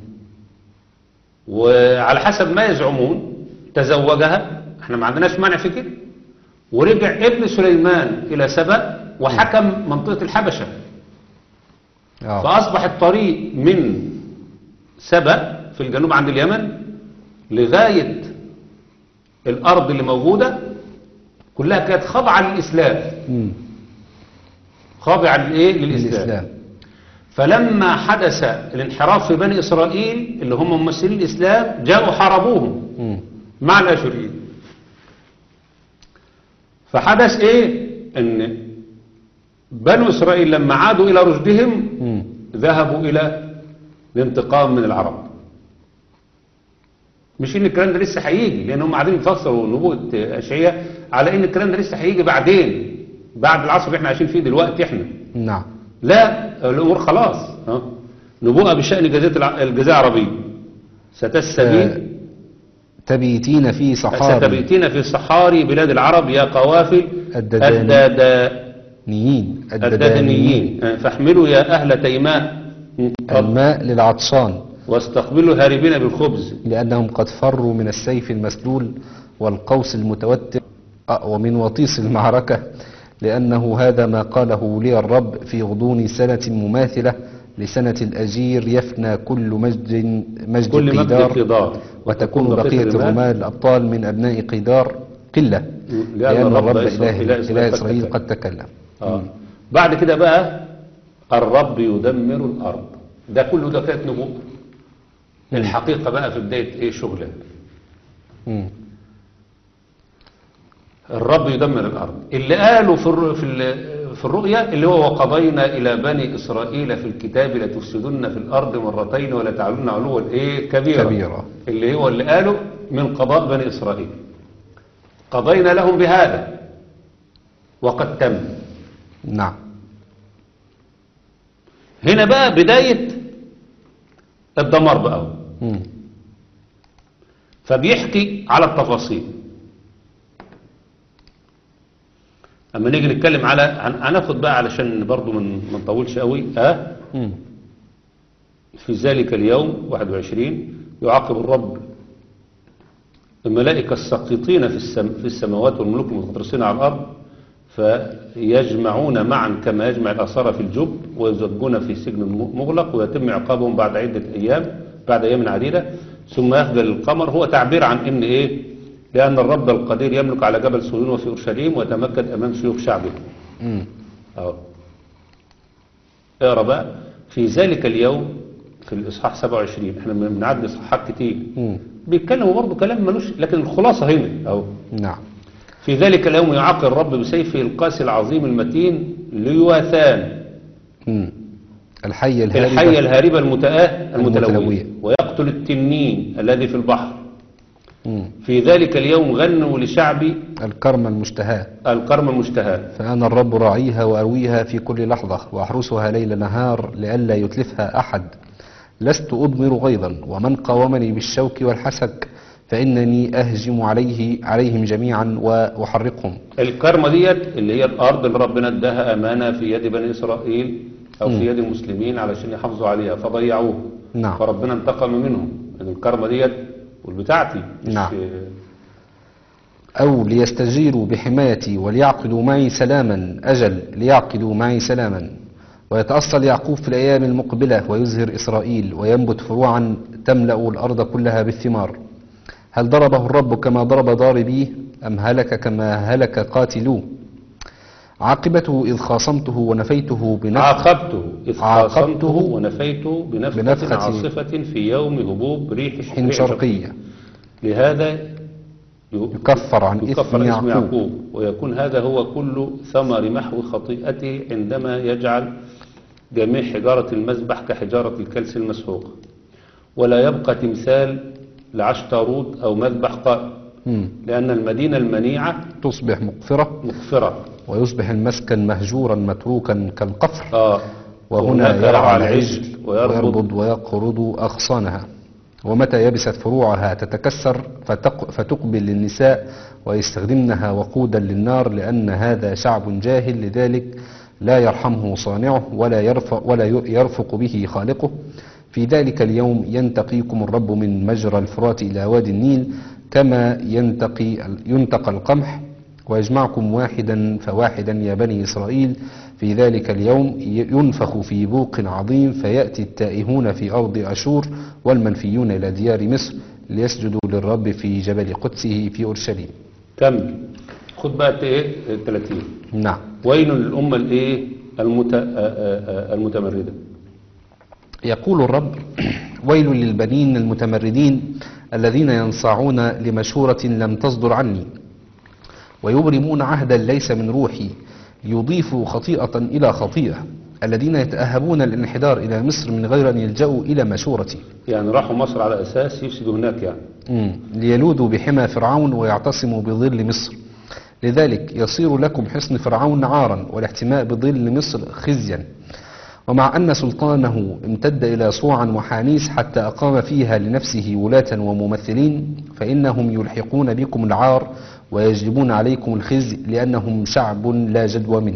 وعلى حسب ما يزعمون تزوجها احنا ما عندناش مانع في كده ورجع ابن سليمان الى سبأ وحكم منطقة الحبشة آه. فاصبح الطريق من سبأ في الجنوب عند اليمن لغاية الارض اللي موجودة كلها كانت خاضعة للاسلام مم. خاضعة للايه للاسلام الإسلام فلما حدث الانحراف في بني اسرائيل اللي هم ممثلين الاسلام جاءوا حاربوهم مم. مع الاشوريين فحدث ايه ان بنو اسرائيل لما عادوا الى رشدهم مم. ذهبوا الى الانتقام من العرب مش ان الكلام ده لسه هيجي لان هم قاعدين يفسروا نبوءه اشعياء على ان الكلام ده لسه هيجي بعدين بعد العصر اللي احنا عايشين فيه دلوقتي احنا نعم لا الامور خلاص ها نبوءه بشان جزيره الع- الجزيره العربيه ستستبين تبيتين في صحاري ستبيتين في صحاري بلاد العرب يا قوافل الددان. الدادا الددانيين الددنيين فاحملوا يا أهل تيماء الماء للعطشان واستقبلوا هاربين بالخبز لأنهم قد فروا من السيف المسلول والقوس المتوتر آه، ومن وطيس المعركة لأنه هذا ما قاله لي الرب في غضون سنة مماثلة لسنة الأجير يفنى كل مجد مجد كل مجد قيدار قدار وتكون بقية الرماة الأبطال من أبناء قيدار قلة لأن الرب إله, إله إسرائيل قد تكلم آه. بعد كده بقى الرب يدمر الأرض ده كله ده كانت نبوءة الحقيقة بقى في بداية ايه شغله مم. الرب يدمر الأرض اللي قالوا في الر- في ال- في الرؤيا اللي هو وقضينا إلى بني إسرائيل في الكتاب لتفسدن في الأرض مرتين ولا تعلن علوا إيه كبيرا كبيرا. اللي هو اللي قالوا من قضاء بني إسرائيل قضينا لهم بهذا وقد تم نعم هنا بقى بداية الدمار بقى مم. فبيحكي على التفاصيل اما نيجي نتكلم على هن- هناخد بقى علشان برضو من ما نطولش قوي اه مم. في ذلك اليوم 21 يعاقب الرب الملائكة الساقطين في السم في السماوات والملوك المتغطرسين على الأرض فيجمعون معا كما يجمع الأسارة في الجب ويزجون في سجن مغلق ويتم عقابهم بعد عدة أيام بعد أيام عديدة ثم يخجل القمر هو تعبير عن إن إيه لأن الرب القدير يملك على جبل صهيون وفي أورشليم ويتمكن أمام شيوخ شعبه مم. أهو اقرا بقى في ذلك اليوم في الإصحاح 27 احنا بنعدي إصحاحات كتير مم. بيتكلموا برضه كلام ملوش لكن الخلاصة هنا أهو نعم في ذلك اليوم يعاقب الرب بسيفه القاسي العظيم المتين ليواثان مم. الحية الهاربة الحية الهاربة المتآه المتلوية. المتلوية ويقتل التنين الذي في البحر مم. في ذلك اليوم غنوا لشعبي الكرمة المشتهاة الكرم المشتهى فأنا الرب راعيها وأرويها في كل لحظة وأحرسها ليل نهار لئلا يتلفها أحد لست أضمر غيظا ومن قاومني بالشوك والحسك فإنني أهجم عليه عليهم جميعا وأحرقهم الكرمة ديت اللي هي الأرض اللي ربنا اداها أمانة في يد بني إسرائيل أو في يد المسلمين علشان يحافظوا عليها فضيعوه نعم. فربنا انتقم منهم يعني الكرمة ديت والبتاعتي مش نعم. أو ليستجيروا بحمايتي وليعقدوا معي سلاما أجل ليعقدوا معي سلاما ويتأصل يعقوب في الأيام المقبلة ويزهر إسرائيل وينبت فروعا تملأ الأرض كلها بالثمار هل ضربه الرب كما ضرب ضاربيه أم هلك كما هلك قاتلوه عاقبته إذ خاصمته ونفيته بنفخ عاقبته إذ عاقبته خاصمته ونفيته بنفخة, بنفخة عاصفة في يوم هبوب ريح حين ريح شرقية لهذا ي- يكفر عن يكفر إثم اسم يعقوب يعقوب ويكون هذا هو كل ثمر محو خطيئته عندما يجعل جميع حجارة المذبح كحجارة الكلس المسحوق ولا يبقى تمثال لعشتاروت أو مذبح قائم مم. لأن المدينة المنيعة تصبح مقفرة مغفرة ويصبح المسكن مهجورا متروكا كالقفر آه وهنا وهناك يرعى العجل ويربط ويربض ويقرض أغصانها ومتى يبست فروعها تتكسر فتق فتقبل للنساء ويستخدمنها وقودا للنار لأن هذا شعب جاهل لذلك لا يرحمه صانعه ولا يرفق, ولا يرفق به خالقه في ذلك اليوم ينتقيكم الرب من مجرى الفرات إلى وادي النيل كما ينتقي ينتقى القمح ويجمعكم واحدا فواحدا يا بني إسرائيل في ذلك اليوم ينفخ في بوق عظيم فيأتي التائهون في أرض أشور والمنفيون إلى ديار مصر ليسجدوا للرب في جبل قدسه في أورشليم كمل خد بقى ايه 30 نعم ويل للأمة الايه المت... آه، آه، آه، المتمردة يقول الرب ويل للبنين المتمردين الذين ينصاعون لمشورة لم تصدر عني ويبرمون عهدا ليس من روحي ليضيفوا خطيئة إلى خطيئة الذين يتأهبون الانحدار إلى مصر من غير أن يلجأوا إلى مشورتي يعني راحوا مصر على أساس يفسدوا هناك يعني مم. ليلوذوا بحمى فرعون ويعتصموا بظل مصر لذلك يصير لكم حصن فرعون عارا والاحتماء بظل مصر خزيا ومع أن سلطانه امتد إلى صوعا وحانيس حتى أقام فيها لنفسه ولاة وممثلين فإنهم يلحقون بكم العار ويجلبون عليكم الخزي لأنهم شعب لا جدوى منه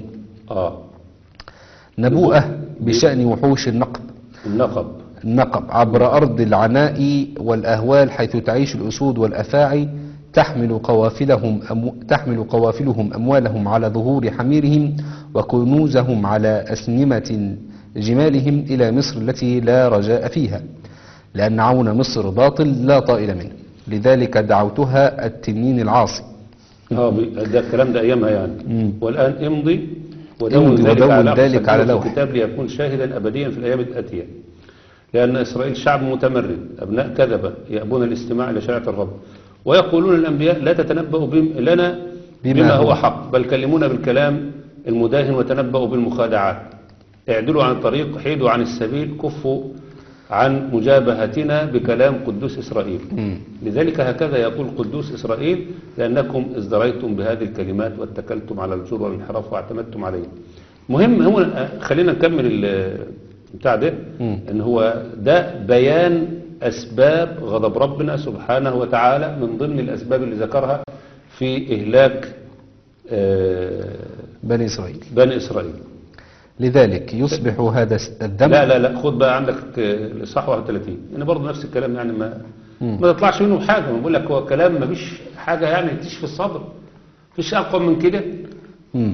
اه نبوءة بشأن وحوش النقب النقب النقب عبر أرض العناء والأهوال حيث تعيش الأسود والأفاعي تحمل قوافلهم أمو تحمل قوافلهم أموالهم على ظهور حميرهم وكنوزهم على أسنمة جمالهم إلى مصر التي لا رجاء فيها لأن عون مصر باطل لا طائل منه لذلك دعوتها التنين العاصي اه بي- ده الكلام ده ايامها يعني مم. والان امضي ودون امضي ذلك ودون على ذلك أقصى على جهة لوح. الكتاب ليكون شاهدا ابديا في الايام الاتيه لان اسرائيل شعب متمرد ابناء كذبه يابون الاستماع الى شريعه الرب ويقولون الانبياء لا تتنبأوا بم- لنا بما بما, هو هو حق بل كلمونا بالكلام المداهن وتنبأوا بالمخادعات اعدلوا عن الطريق حيدوا عن السبيل كفوا عن مجابهتنا بكلام قدوس إسرائيل لذلك هكذا يقول قدوس إسرائيل لأنكم ازدريتم بهذه الكلمات واتكلتم على الجور والانحراف واعتمدتم عليه مهم هو آه، خلينا نكمل ال- بتاع ده ان هو ده بيان أسباب غضب ربنا سبحانه وتعالى من ضمن الأسباب اللي ذكرها في إهلاك آه، بني إسرائيل بني إسرائيل لذلك يصبح هذا الذنب لا لا لا خد بقى عندك آه، الإصحاح 31 يعني برضه نفس الكلام يعني ما ما تطلعش منه بحاجة ما بقول لك هو كلام ما فيش حاجة يعني تشفي الصدر فيش أقوى من كده مم.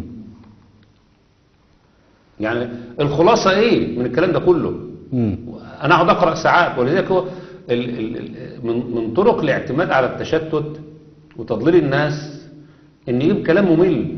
يعني الخلاصة إيه من الكلام ده كله مم. أنا أقعد أقرأ ساعات ولذلك هو ال ال ال من, من طرق الاعتماد على التشتت وتضليل الناس إن يجيب كلام ممل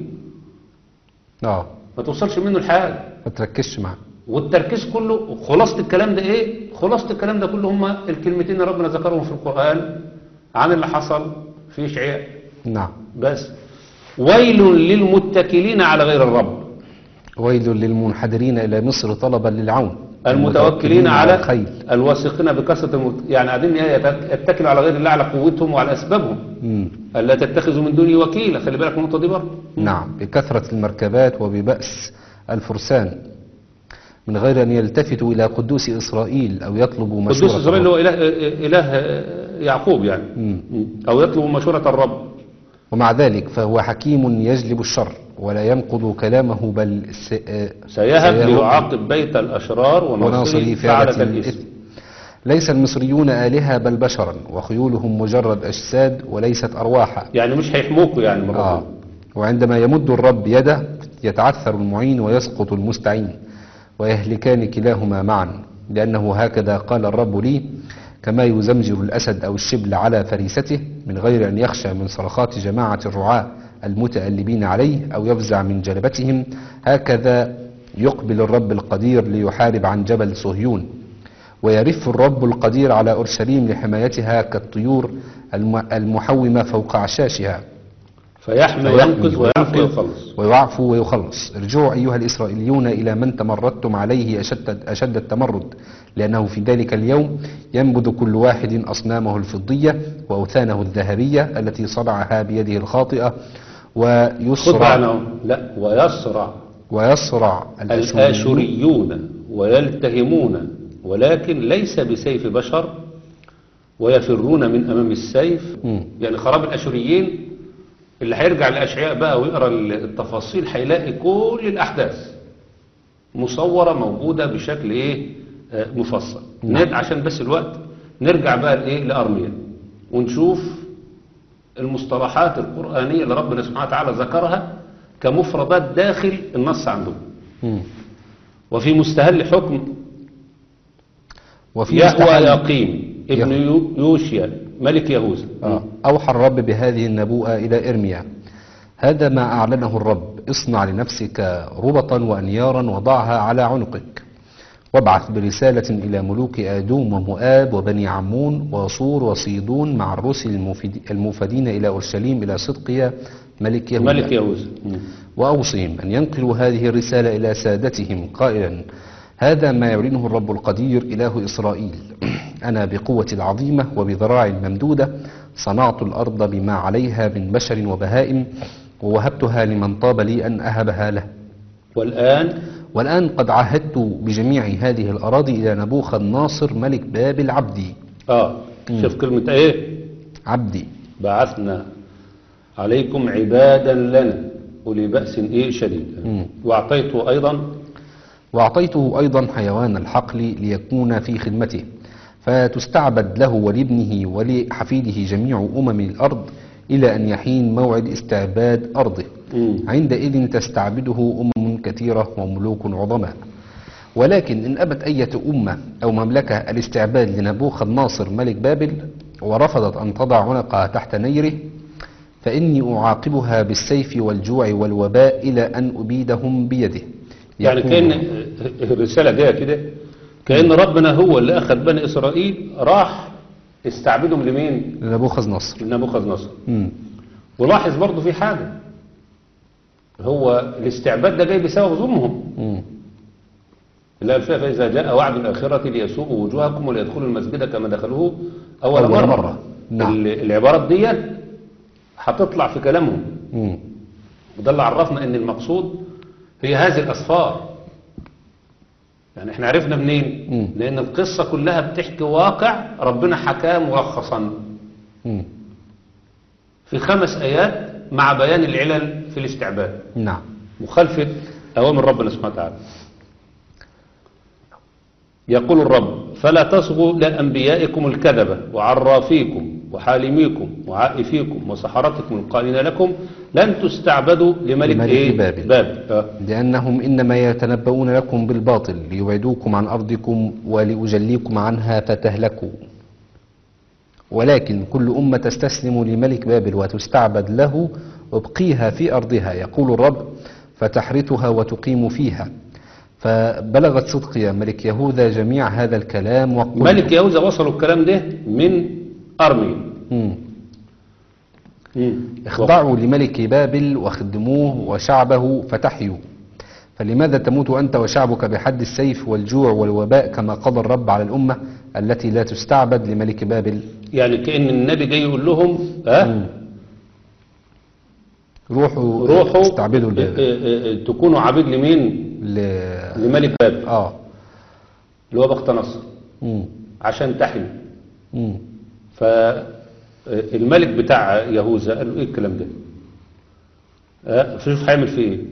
اه ما توصلش منه لحاجة ما تركزش معاه والتركيز كله خلاصة الكلام ده ايه خلاصة الكلام ده كله هما الكلمتين اللي ربنا ذكرهم في القرآن عن اللي حصل في اشعياء نعم بس ويل للمتكلين على غير الرب ويل للمنحدرين إلى مصر طلبا للعون المتوكلين على الخيل الواثقين بكثرة المت... يعني قاعدين يت- يتكلوا على غير الله على قوتهم وعلى أسبابهم مم. ألا تتخذوا من دوني وكيلا خلي بالك من النقطة دي برضه نعم بكثرة المركبات وببأس الفرسان من غير أن يلتفتوا إلى قدوس إسرائيل أو يطلبوا مشورة قدوس إسرائيل الرب. هو إله, إله يعقوب يعني أو يطلب مشورة الرب ومع ذلك فهو حكيم يجلب الشر ولا ينقض كلامه بل س... آه، سيهب سيهب ليعاقب بيت الأشرار وناصري وناصري فعلة فعلة الإثم الإثم ليس المصريون آلهة بل بشرا وخيولهم مجرد أجساد وليست أرواحا يعني مش هيحموكوا يعني من آه. ربنا وعندما يمد الرب يده يتعثر المعين ويسقط المستعين ويهلكان كلاهما معا لأنه هكذا قال الرب لي كما يزمجر الأسد أو الشبل على فريسته من غير أن يخشى من صرخات جماعة الرعاة المتألبين عليه أو يفزع من جلبتهم هكذا يقبل الرب القدير ليحارب عن جبل صهيون ويرف الرب القدير على أورشليم لحمايتها كالطيور الم- المحومة فوق عشاشها فيحمي وينقذ ويعفو ويخلص ويعفو ويخلص ارجعوا أيها الإسرائيليون إلى من تمردتم عليه أشد, أشد التمرد لأنه في ذلك اليوم ينبذ كل واحد أصنامه الفضية وأوثانه الذهبية التي صنعها بيده الخاطئة خد بقى ويصرع أنا لا ويصرع ويصرع الأشوريون الآشوريون ويلتهمون ولكن ليس بسيف بشر ويفرون من أمام السيف مم. يعني خراب الأشوريين اللي هيرجع للأشعياء بقى ويقرأ التفاصيل هيلاقي كل الأحداث مصورة موجودة بشكل إيه آه، مفصل نرجع عشان بس الوقت نرجع بقى لإيه لأرميا ونشوف المصطلحات القرآنية اللي ربنا سبحانه وتعالى ذكرها كمفردات داخل النص عندهم مم. وفي مستهل حكم وفي يهوى مستحل يقيم ابن يو- يوشيا ملك يهوذا آه. أوحى الرب بهذه النبوءة إلى إرميا هذا ما أعلنه الرب اصنع لنفسك ربطا وأنيارا وضعها على عنقك وابعث برسالة إلى ملوك آدوم ومؤاب وبني عمون وصور وصيدون مع الرسل المفيد- الموفدين إلى أورشليم إلى صدقيا ملك يهوذا ملك يهوذا وأوصهم أن ينقلوا هذه الرسالة إلى سادتهم قائلا هذا ما يعلنه الرب القدير إله إسرائيل أنا بقوة العظيمة وبذراع الممدودة صنعت الأرض بما عليها من بشر وبهائم ووهبتها لمن طاب لي أن أهبها له والآن والآن قد عهدت بجميع هذه الأراضي إلى نبوخذ ناصر ملك بابل عبدي اه شوف كلمة ايه عبدي بعثنا عليكم عبادا لنا أولي بأس إيه شديد مم. وأعطيته أيضا وأعطيته أيضا حيوان الحقل ليكون في خدمته فتستعبد له ولابنه ولحفيده جميع أمم الأرض إلى أن يحين موعد استعباد أرضه مم. عندئذ تستعبده أمم كثيرة وملوك عظماء ولكن إن أبت أية أمة أو مملكة الاستعباد لنبوخذ ناصر ملك بابل ورفضت أن تضع عنقها تحت نيره فإني أعاقبها بالسيف والجوع والوباء إلى أن أبيدهم بيده يعني يقول- كأن الرسالة جاية كده كأن ربنا هو اللي أخذ بني إسرائيل راح استعبدهم لمين؟ لنبوخذ نصر لنبوخذ نصر مم. ولاحظ برضه في حاجة هو الاستعباد ده جاي بسبب ظلمهم مم. اللي قال فيها فإذا جاء وعد الآخرة ليسوءوا وجوهكم وليدخلوا المسجد كما دخلوه أول, أول مرة, مرة. نعم. ال- العبارات دي هتطلع في كلامهم مم. وده اللي عرفنا ان المقصود هي هذه الأسفار يعني احنا عرفنا منين مم. لأن القصة كلها بتحكي واقع ربنا حكاه ملخصا مم. في خمس آيات مع بيان العلل في الاستعباد نعم مخالفة أوامر ربنا سبحانه وتعالى يقول الرب فلا تصغوا لأنبيائكم الكذبة وعرافيكم وحالميكم وعائفيكم وسحرتكم القائلين لكم لن تستعبدوا لملك, لملك إيه؟ بابل. بابل. آه. لأنهم إنما يتنبؤون لكم بالباطل ليبعدوكم عن أرضكم ولأجليكم عنها فتهلكوا ولكن كل أمة تستسلم لملك بابل وتستعبد له ابقيها في أرضها يقول الرب فتحرثها وتقيم فيها فبلغت صدقي ملك يهوذا جميع هذا الكلام وقل ملك يهوذا وصلوا الكلام ده من أرميا مم. مم. اخضعوا لملك بابل وخدموه وشعبه فتحيوا فلماذا تموت أنت وشعبك بحد السيف والجوع والوباء كما قضى الرب على الأمة التي لا تستعبد لملك بابل يعني كأن النبي جاي يقول لهم ها روحوا روحوا استعبدوا اه- البابل اه- اه- تكونوا عبيد لمين ل... لملك بابل اه اللي هو بخت نصر مم. عشان تحيوا مم. فالملك بتاع يهوذا قال له ايه الكلام ده اه، شوف هيعمل فيه ايه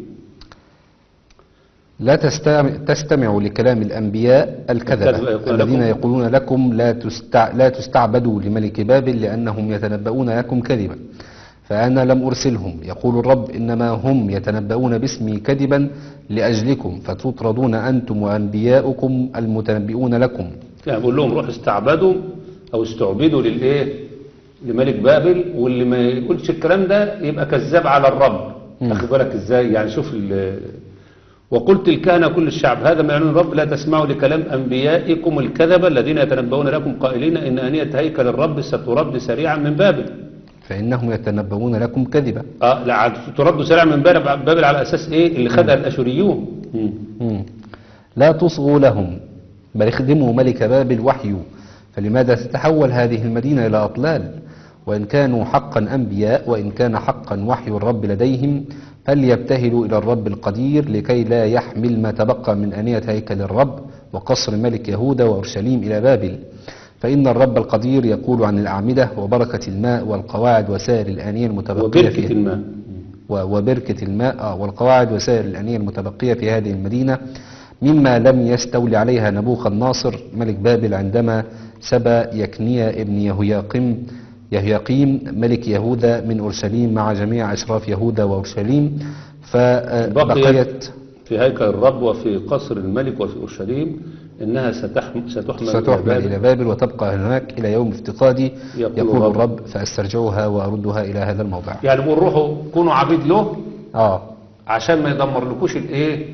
لا تستمع, تستمعوا لكلام الأنبياء الكذبة الكذبة يقول الذين لكم. يقولون لكم لا, تستع... لا تستعبدوا لملك بابل لأنهم يتنبؤون لكم كذبا فأنا لم أرسلهم يقول الرب إنما هم يتنبؤون باسمي كذبا لأجلكم فتطردون أنتم وأنبياؤكم المتنبئون لكم يعني بقول لهم روحوا استعبدوا او استعبدوا للايه لملك بابل واللي ما يقولش الكلام ده يبقى كذاب على الرب مم. اخد بالك ازاي يعني شوف ال- وقلت الكهنة كل الشعب هذا ما يعلن الرب لا تسمعوا لكلام أنبيائكم الكذبة الذين يتنبؤون لكم قائلين إن آنية هيكل الرب سترد سريعا من بابل فإنهم يتنبؤون لكم كذبا اه لا عاد ترد سريعا من بابل بابل على أساس إيه اللي خدها الأشوريون مم. مم. لا تصغوا لهم بل اخدموا ملك بابل وحيوا فلماذا تتحول هذه المدينة إلى أطلال وإن كانوا حقا أنبياء وإن كان حقا وحي الرب لديهم فليبتهلوا إلى الرب القدير لكي لا يحمل ما تبقى من آنية هيكل الرب وقصر ملك يهوذا وأورشليم إلى بابل فإن الرب القدير يقول عن الأعمدة وبركة الماء والقواعد وسائر الآنية المتبقية وبركة فيها الماء و- وبركة الماء آه، والقواعد وسائر الأنية المتبقية في هذه المدينة مما لم يستولي عليها نبوخذ ناصر ملك بابل عندما سبى يكنيا ابن يهوياقيم يهوياقيم ملك يهوذا من أورشليم مع جميع أشراف يهوذا وأورشليم فبقيت بقيت في هيكل الرب وفي قصر الملك وفي أورشليم إنها ستحم ستحمل إلى ستحمل بابل. إلى بابل وتبقى هناك إلى يوم افتقادي يقول يقول الرب. الرب فأسترجعها وأردها إلى هذا الموضع يعني بقول روحوا كونوا عبيد له آه عشان ما يدمر لكوش الايه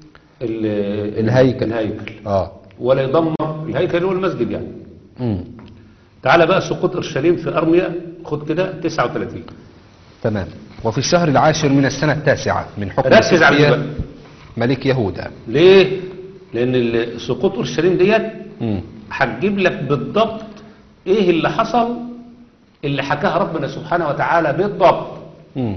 ال- الهيكل. الهيكل آه ولا يدمر الهيكل اللي هو المسجد يعني مم. تعال بقى سقوط اورشليم في ارميا خد كده 39 تمام وفي الشهر العاشر من السنة التاسعة من حكم ركز على دي صدقيا بقى. ملك يهوذا ليه لان ال- سقوط اورشليم ديت مم. هتجيب لك بالضبط ايه اللي حصل اللي حكاها ربنا سبحانه وتعالى بالضبط مم.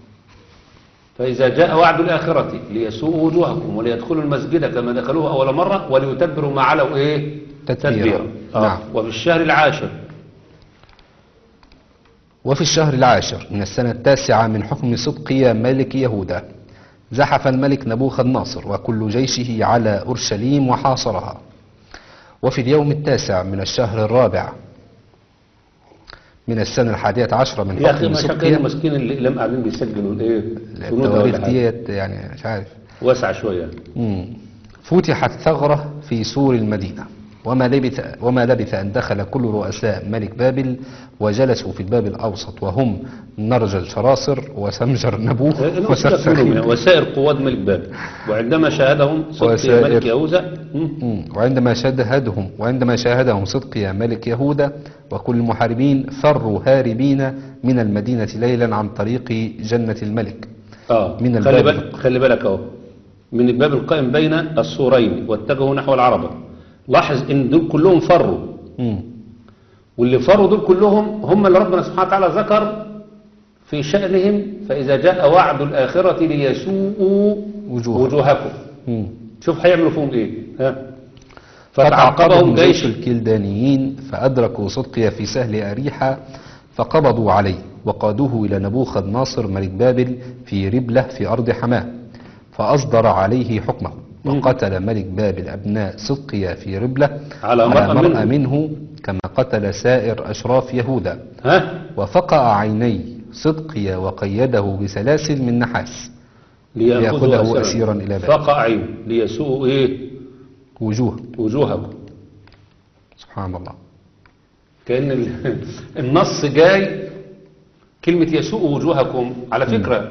فإذا جاء وعد الآخرة ليسوءوا وجوهكم وليدخلوا المسجد كما دخلوه أول مرة وليتبروا ما علوا إيه تتبيرا. آه. نعم. وفي الشهر العاشر وفي الشهر العاشر من السنة التاسعة من حكم صدقيا ملك يهوذا زحف الملك نبوخذ ناصر وكل جيشه على أورشليم وحاصرها وفي اليوم التاسع من الشهر الرابع من السنة الحادية عشرة من يا اخي حكم ما شكل صدقيا المسكين اللي لم قاعدين بيسجلوا الايه فنودة التواريخ ولا حاجة. ديت يعني مش عارف واسعة شوية مم. فتحت ثغرة في سور المدينة وما لبث, وما لبث أن دخل كل رؤساء ملك بابل وجلسوا في الباب الأوسط وهم نرجل شراصر وسمجر نبوخ المسألة منهم وسرسخين يعني وسائر قواد ملك بابل وعندما شاهدهم صدق وسائر- ملك يهوذا مم. مم. وعندما شاهدهم وعندما شاهدهم صدقيا ملك يهوذا وكل المحاربين فروا هاربين من المدينة ليلا عن طريق جنة الملك اه من خلي الباب. بالك خلي بالك اهو من الباب القائم بين السورين واتجهوا نحو العربة لاحظ ان دول كلهم فروا مم. واللي فروا دول كلهم هم اللي ربنا سبحانه وتعالى ذكر في شأنهم فإذا جاء وعد الآخرة ليسوءوا وجوهكم. وجوهكم مم. شوف هيعملوا فيهم ايه ها فتعقبهم جيش جيش الكلدانيين فأدركوا صدقيا في سهل أريحة فقبضوا عليه وقادوه إلى نبوخذ ناصر ملك بابل في ربلة في أرض حماه فأصدر عليه حكمه وقتل ملك بابل أبناء صدقيا في ربلة على امرأة مرأة منهم. منه كما قتل سائر أشراف يهوذا ها وفقع عيني صدقيا وقيده بسلاسل من نحاس ليأخذوا ليأخذه أسيرا إلى بابل. فقع عيون ليسوءوا ايه وجوه وجوهكم سبحان الله كأن ال- النص جاي كلمة يسوء وجوهكم على فكرة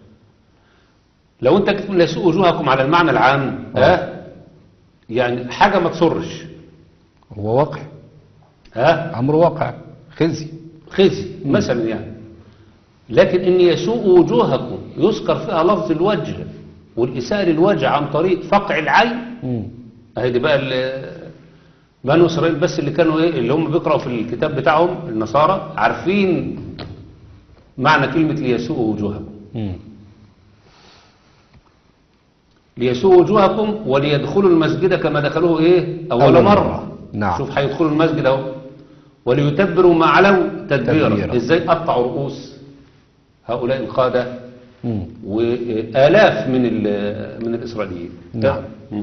لو انت كتب يسوء وجوهكم على المعنى العام ها يعني حاجة ما تصرش هو واقع ها أمر واقع خزي خزي مثلا يعني لكن ان يسوء وجوهكم يذكر فيها لفظ الوجه والإساءة للوجه عن طريق فقع العين مم. اهي دي بقى ال- بنو اسرائيل بس اللي كانوا ايه اللي هم بيقرأوا في الكتاب بتاعهم النصارى عارفين معنى كلمة ليسوء وجوهكم مم. ليسوء وجوهكم وليدخلوا المسجد كما دخلوه ايه اول, أول مرة. مرة. نعم. شوف هيدخلوا المسجد اهو وليتبروا ما علوا تدبيرا تدبيرا. ازاي قطعوا رؤوس هؤلاء القادة مم. وآلاف من ال- من الإسرائيليين نعم. مم.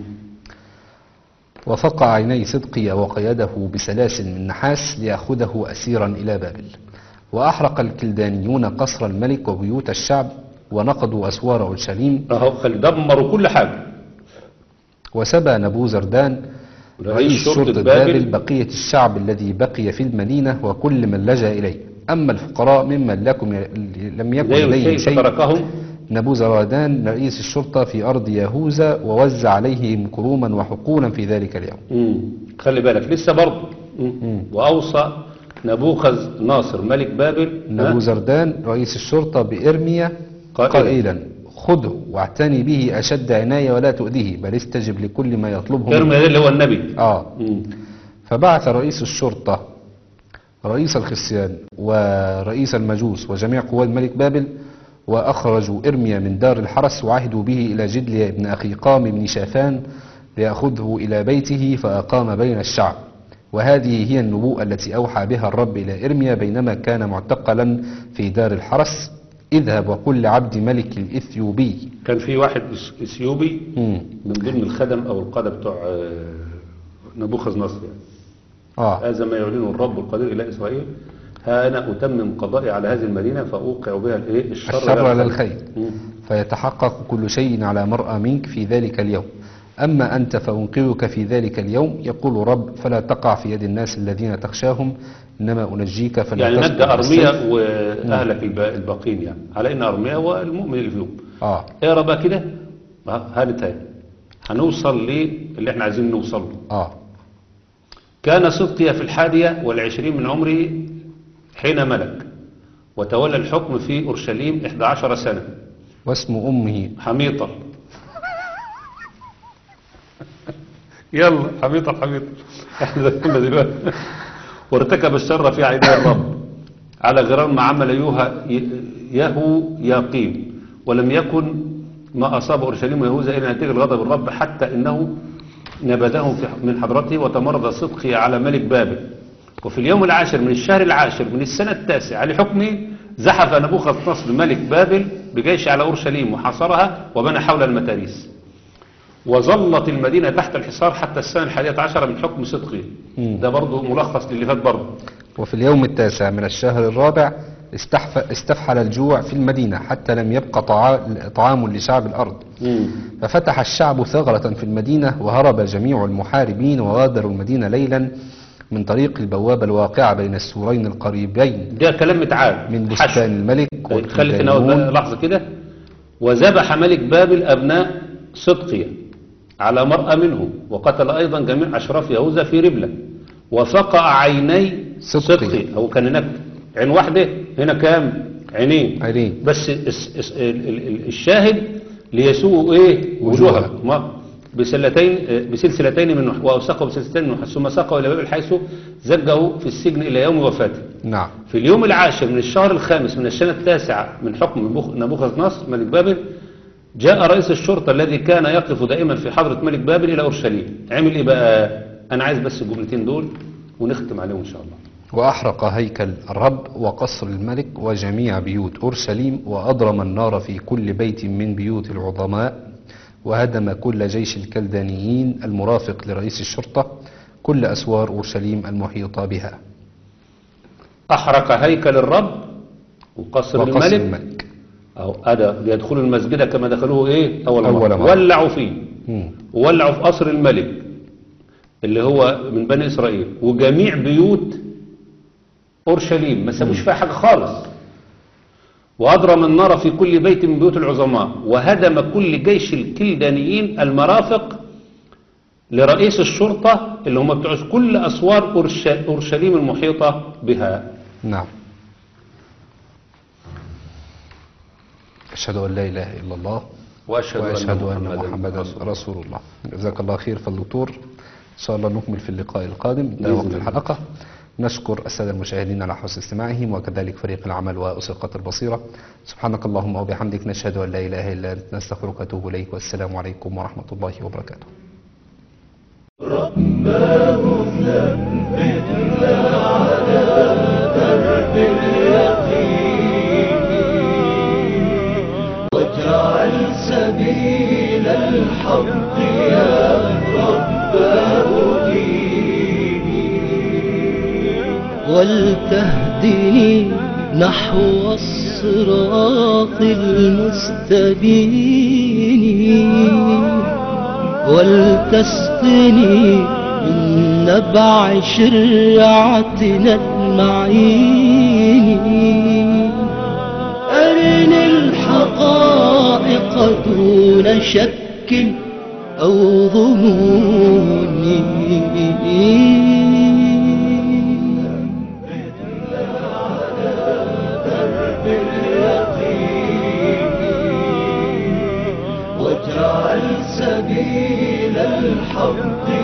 وفقع عيني صدقيا وقيده بسلاسل من نحاس ليأخذه أسيرا إلى بابل وأحرق الكلدانيون قصر الملك وبيوت الشعب ونقضوا أسوار أورشليم اهو خلي دمروا كل حاجة وسبى نبوزردان رئيس شرطة بابل بقية الشعب الذي بقي في المدينة وكل من لجأ إليه أما الفقراء ممن لكم لم يكن زي إليهم الشيء شيء فتركهم نبوزردان رئيس الشرطة في أرض يهوذا ووزع عليهم كروما وحقولا في ذلك اليوم مم. خلي بالك لسه برضه مم. وأوصى نبوخذ ناصر ملك بابل ها؟ نبوزردان رئيس الشرطة بإرميا قائلا. قائلا خذه واعتني به أشد عناية ولا تؤذيه بل استجب لكل ما يطلبه منك. ارميا ده اللي هو النبي آه مم. فبعث رئيس الشرطة رئيس الخصيان ورئيس المجوس وجميع قوات ملك بابل وأخرجوا إرميا من دار الحرس وعهدوا به إلى جدليا ابن أخي قام بن شافان ليأخذه إلى بيته فأقام بين الشعب وهذه هي النبوءة التي أوحى بها الرب إلى إرميا بينما كان معتقلا في دار الحرس اذهب وقل لعبد ملك الإثيوبي كان في واحد إس- إثيوبي مم. من ضمن الخدم أو القادة بتوع آه، نبوخذ نصر يعني. آه هذا ما يعلنه الرب القدير إلى إسرائيل ها أنا أتمم قضائي على هذه المدينة فأوقع بها الإيه الشر, الشر لا للخير مم. فيتحقق كل شيء على مرأى منك في ذلك اليوم أما أنت فأنقذك في ذلك اليوم يقول رب فلا تقع في يد الناس الذين تخشاهم إنما أنجيك فلا يعني تسقط نجى أرميا بالسيف. وأهلك الب- الباقين يعني على إن أرميا هو المؤمن اللي فيهم آه اقرا بقى كده ها- هانتهي هنوصل للي احنا عايزين نوصل له آه كان صدقيا في الحادية والعشرين من عمره حين ملك وتولى الحكم في أورشليم 11 سنة واسم أمه حميطة يلا حميطة حميطة احنا دخلنا دلوقتي وارتكب الشر في عيني الرب على غرار ما عمل يوها يهو ياقيم ولم يكن ما أصاب أورشليم ويهوذا إلا نتيجة غضب الرب حتى إنه نبذهم في- من حضرته وتمرد صدقي على ملك بابل وفي اليوم العاشر من الشهر العاشر من السنة التاسعة لحكمه زحف نبوخذ نصر ملك بابل بجيش على أورشليم وحاصرها وبنى حول المتاريس وظلت المدينة تحت الحصار حتى السنة الحادية عشرة من حكم صدقي مم. ده برضه ملخص للي فات برضه وفي اليوم التاسع من الشهر الرابع استحف... استفحل الجوع في المدينة حتى لم يبقى طعا... طعام لشعب الأرض ففتح الشعب ثغرة في المدينة وهرب جميع المحاربين وغادروا المدينة ليلا من طريق البوابة الواقعة بين السورين القريبين ده كلام متعاد من حشو. بستان الملك طيب، خلي في نوت والكلدانيون لحظة كده وذبح ملك بابل أبناء صدقية على مرأة منهم وقتل أيضا جميع أشراف يهوذا في ربلة وفقع عيني صدقي. صدقي هو كان هناك عين واحدة هنا كام عينين عينين. بس الس- الس- ال- ال- ال- الشاهد ليسوء ايه وجوهها وجوهها. ما بسلتين بسلسلتين من نحاس واوثقه بسلسلتين من نحاس ثم ساقه الى بابل حيث زجه في السجن الى يوم وفاته نعم في اليوم العاشر من الشهر الخامس من السنة التاسعة من حكم نبوخ- نبوخذ نصر ملك بابل جاء رئيس الشرطة الذي كان يقف دائما في حضرة ملك بابل إلى أورشليم عمل إيه بقى أنا عايز بس الجملتين دول ونختم عليهم إن شاء الله وأحرق هيكل الرب وقصر الملك وجميع بيوت أورشليم وأضرم النار في كل بيت من بيوت العظماء وهدم كل جيش الكلدانيين المرافق لرئيس الشرطة كل أسوار أورشليم المحيطة بها أحرق هيكل الرب وقصر وقصر الملك الملك أو أدا ليدخلوا المسجد كما دخلوه إيه أول مرة, أول مرة. ولعوا فيه مم. وولعوا في قصر الملك اللي هو من بني إسرائيل وجميع بيوت أورشليم ما سابوش فيها حاجة خالص وأضرم النار في كل بيت من بيوت العظماء وهدم كل جيش الكلدانيين المرافق لرئيس الشرطة اللي هم بتوع كل أسوار أورش- أورشليم المحيطة بها نعم أشهد أن لا إله إلا الله وأشهد, وأشهد أن محمداً محمدا رسول رسول الله جزاك الله خير فالدكتور إن شاء الله نكمل في اللقاء القادم ده بإذن وقت الله. الحلقة نشكر السادة المشاهدين على حسن استماعهم وكذلك فريق العمل وأسقة البصيرة سبحانك اللهم وبحمدك نشهد أن لا إله إلا أنت نستغفرك ونتوب إليك والسلام عليكم ورحمة الله وبركاته واجعل سبيل الحق يا رب أهديني ولتهدني نحو الصراط المستبين ولتسقني من نبع شرعتنا المعين أرني الحقائق دون شك أو ظنون واجعل سبيل الحق